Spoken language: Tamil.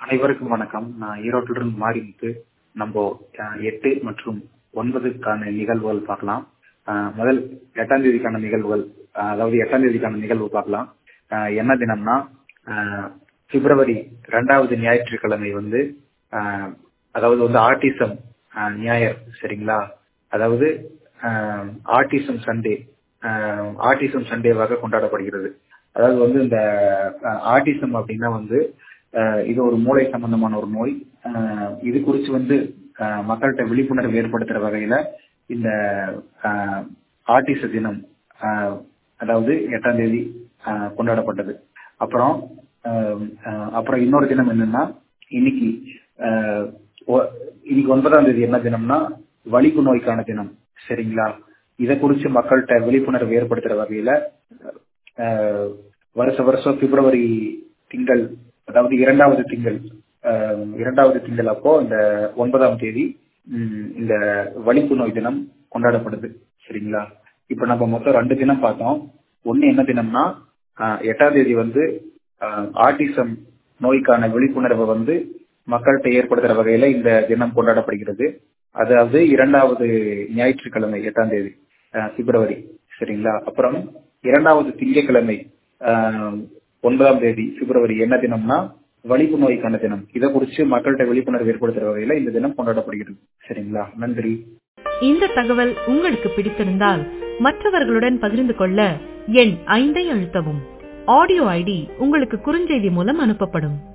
அனைவருக்கும் வணக்கம் நான் ஈரோட்டில இருந்து மாறிமுத்து நம்ம அஹ், எட்டு மற்றும் ஒன்பதுக்கான நிகழ்வுகள் பார்க்கலாம் அஹ், முதல் எட்டாம் தேதிக்கான நிகழ்வுகள் அஹ், அதாவது எட்டாம் தேதிக்கான நிகழ்வு பார்க்கலாம் அஹ், என்ன தினம்னா அஹ், பிப்ரவரி ரெண்டாவது ஞாயிற்றுக்கிழமை வந்து அஹ், அதாவது வந்து ஆர்டிசம் அஹ், ஞாயிறு சரிங்களா அதாவது ஆர்டிசம் சண்டே ஆர்டிசம் சண்டேவாக கொண்டாடப்படுகிறது அதாவது வந்து இந்த ஆர்டிசம் அப்படின்னா வந்து அஹ், இது ஒரு மூளை சம்பந்தமான ஒரு நோய் அஹ், இது குறித்து வந்து அஹ், மக்கள்கிட்ட விழிப்புணர்வு ஏற்படுத்துற வகையில இந்த ஆர்டிச தினம் அஹ், அதாவது எட்டாம் தேதி அஹ், கொண்டாடப்பட்டது அப்புறம் அஹ், அஹ், அப்புறம் இன்னொரு தினம் என்னன்னா இன்னைக்கு அஹ், ஒ- இன்னைக்கு ஒன்பதாம் தேதி என்ன தினம்னா வலிப்பு நோய்க்கான தினம் சரிங்களா இதை குறித்து மக்கள்கிட்ட விழிப்புணர்வு ஏற்படுத்துற வகையில அஹ், வருஷ வருஷம் பிப்ரவரி திங்கள் அதாவது இரண்டாவது திங்கள் அஹ், இரண்டாவது திங்கள் அப்போ இந்த ஒன்பதாம் தேதி ம், இந்த வலிப்பு நோய் தினம் கொண்டாடப்படுது சரிங்களா இப்ப நம்ம மொத்தம் ரெண்டு தினம் பார்த்தோம் ஒண்ணு என்ன தினம்னா அஹ், எட்டாம் தேதி வந்து ஆர்டிசம் நோய்க்கான விழிப்புணர்வை வந்து மக்கள்கிட்ட ஏற்படுத்துற வகையில இந்த தினம் கொண்டாடப்படுகிறது அதாவது இரண்டாவது ஞாயிற்றுக்கிழமை எட்டாம் தேதி அஹ், பிப்ரவரி சரிங்களா அப்புறம் இரண்டாவது திங்கட்கிழமை அஹ், ஒன்பதாம் தேதி பிப்ரவரி என்ன தினம்னா வலிப்பு நோய்க்கான தினம் இதை குறித்து மக்கள்கிட்ட விழிப்புணர்வு ஏற்படுத்துற வகையில இந்த தினம் கொண்டாடப்படுகிறது சரிங்களா நன்றி இந்த தகவல் உங்களுக்கு பிடித்திருந்தால் மற்றவர்களுடன் பகிர்ந்து கொள்ள எண் ஐந்தை அழுத்தவும் ஆடியோ ஐடி உங்களுக்கு குறுஞ்செய்தி மூலம் அனுப்பப்படும்